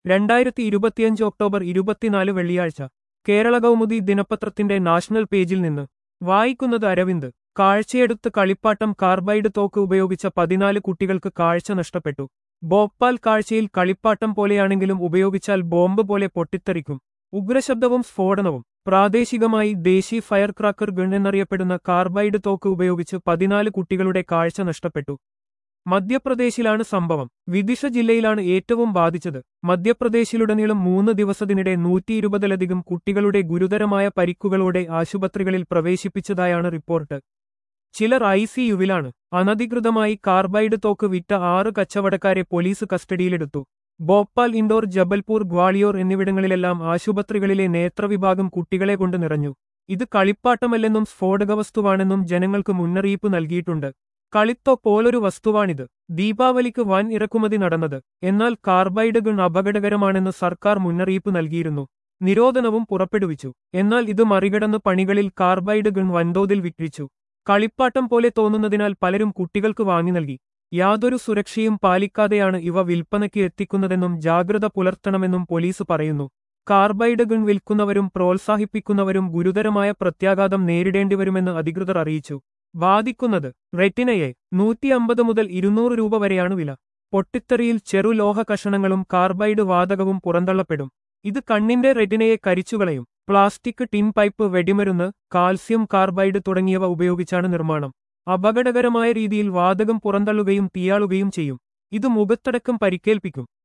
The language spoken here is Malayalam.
രണ്ടായിരത്തി ഇരുപത്തിയഞ്ച് ഒക്ടോബർ ഇരുപത്തിനാല് വെള്ളിയാഴ്ച കേരള കൗമുദി ദിനപത്രത്തിന്റെ നാഷണൽ പേജിൽ നിന്ന് വായിക്കുന്നത് അരവിന്ദ് കാഴ്ചയെടുത്ത് കളിപ്പാട്ടം കാർബൈഡ് തോക്ക് ഉപയോഗിച്ച പതിനാല് കുട്ടികൾക്ക് കാഴ്ച നഷ്ടപ്പെട്ടു ഭോപ്പാൽ കാഴ്ചയിൽ കളിപ്പാട്ടം പോലെയാണെങ്കിലും ഉപയോഗിച്ചാൽ ബോംബ് പോലെ പൊട്ടിത്തെറിക്കും ഉഗ്രശബ്ദവും സ്ഫോടനവും പ്രാദേശികമായി ദേശി ഫയർ ക്രാക്കർ ഗൺ എന്നറിയപ്പെടുന്ന കാർബൈഡ് തോക്ക് ഉപയോഗിച്ച് പതിനാല് കുട്ടികളുടെ കാഴ്ച നഷ്ടപ്പെട്ടു മധ്യപ്രദേശിലാണ് സംഭവം വിദിഷ ജില്ലയിലാണ് ഏറ്റവും ബാധിച്ചത് മധ്യപ്രദേശിലുടനീളം മൂന്ന് ദിവസത്തിനിടെ നൂറ്റിയിരുപതിലധികം കുട്ടികളുടെ ഗുരുതരമായ പരിക്കുകളോടെ ആശുപത്രികളിൽ പ്രവേശിപ്പിച്ചതായാണ് റിപ്പോർട്ട് ചിലർ ഐ സിയുവിലാണ് അനധികൃതമായി കാർബൈഡ് തോക്ക് വിറ്റ ആറ് കച്ചവടക്കാരെ പോലീസ് കസ്റ്റഡിയിലെടുത്തു ഭോപ്പാൽ ഇൻഡോർ ജബൽപൂർ ഗ്വാളിയോർ എന്നിവിടങ്ങളിലെല്ലാം ആശുപത്രികളിലെ നേത്രവിഭാഗം കുട്ടികളെ കൊണ്ട് നിറഞ്ഞു ഇത് കളിപ്പാട്ടമല്ലെന്നും സ്ഫോടകവസ്തുവാണെന്നും ജനങ്ങൾക്ക് മുന്നറിയിപ്പ് നൽകിയിട്ടുണ്ട് കളിത്തോ പോലൊരു വസ്തുവാണിത് ദീപാവലിക്ക് വൻ ഇറക്കുമതി നടന്നത് എന്നാൽ കാർബൈഡ് ഗൺ അപകടകരമാണെന്ന് സർക്കാർ മുന്നറിയിപ്പ് നൽകിയിരുന്നു നിരോധനവും പുറപ്പെടുവിച്ചു എന്നാൽ ഇത് മറികടന്ന് പണികളിൽ കാർബൈഡ് ഗൺ വൻതോതിൽ വിക്രിച്ചു കളിപ്പാട്ടം പോലെ തോന്നുന്നതിനാൽ പലരും കുട്ടികൾക്ക് വാങ്ങി നൽകി യാതൊരു സുരക്ഷയും പാലിക്കാതെയാണ് ഇവ വിൽപ്പനയ്ക്ക് എത്തിക്കുന്നതെന്നും ജാഗ്രത പുലർത്തണമെന്നും പോലീസ് പറയുന്നു കാർബൈഡ് ഗൺ വിൽക്കുന്നവരും പ്രോത്സാഹിപ്പിക്കുന്നവരും ഗുരുതരമായ പ്രത്യാഘാതം നേരിടേണ്ടിവരുമെന്ന് അധികൃതർ അറിയിച്ചു വാദിക്കുന്നത് റെറ്റിനയെ നൂറ്റിയമ്പത് മുതൽ ഇരുന്നൂറ് രൂപ വരെയാണ് വില പൊട്ടിത്തെറിയിൽ ചെറുലോഹ കഷണങ്ങളും കാർബൈഡ് വാതകവും പുറന്തള്ളപ്പെടും ഇത് കണ്ണിന്റെ റെറ്റിനയെ കരിച്ചുകളയും പ്ലാസ്റ്റിക് ടിൻ പൈപ്പ് വെടിമരുന്ന് കാൽസ്യം കാർബൈഡ് തുടങ്ങിയവ ഉപയോഗിച്ചാണ് നിർമ്മാണം അപകടകരമായ രീതിയിൽ വാതകം പുറന്തള്ളുകയും തീയാളുകയും ചെയ്യും ഇത് മുഖത്തടക്കം പരിക്കേൽപ്പിക്കും